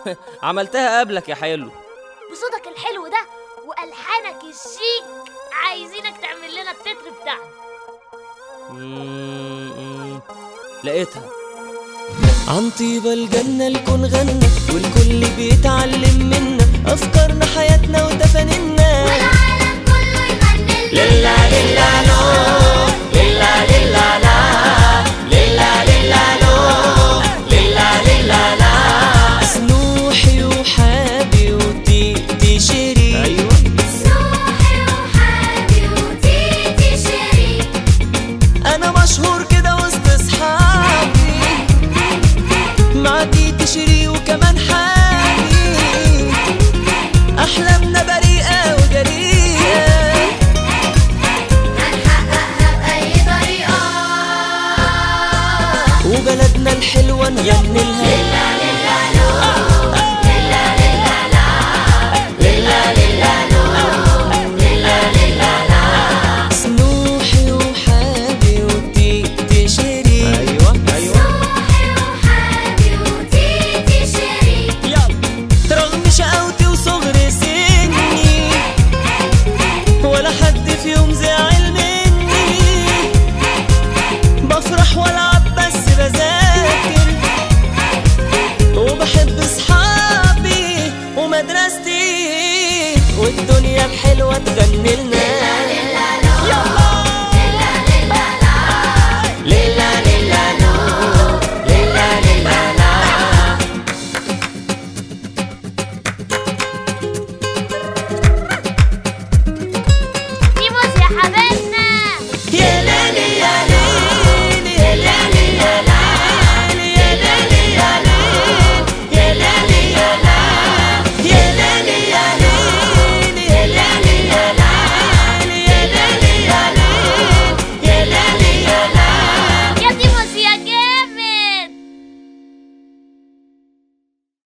عملتها قبلك يا حلو بصوتك الحلو ده والحانك الشيك عايزينك تعمل لنا التتر بتاعنا مم، مم. لقيتها عن طيبة الجنة الكون غنى والكل بيتعلم منا أفكارنا حياتنا وتفانينا والعالم كله يغني للا للا لو للا للا لا للا للا لو للا للا لا سنوحي وحابي وتيتي شيرين أيوة سوحي وحابي وتيتي شيرين أنا مشهور كده وسط أصحابي مع تيتي شيرين وكمان حابي أحلامنا بريئة وجريئة هنحققها بأي طريقة وبلدنا الحلوة نغني لها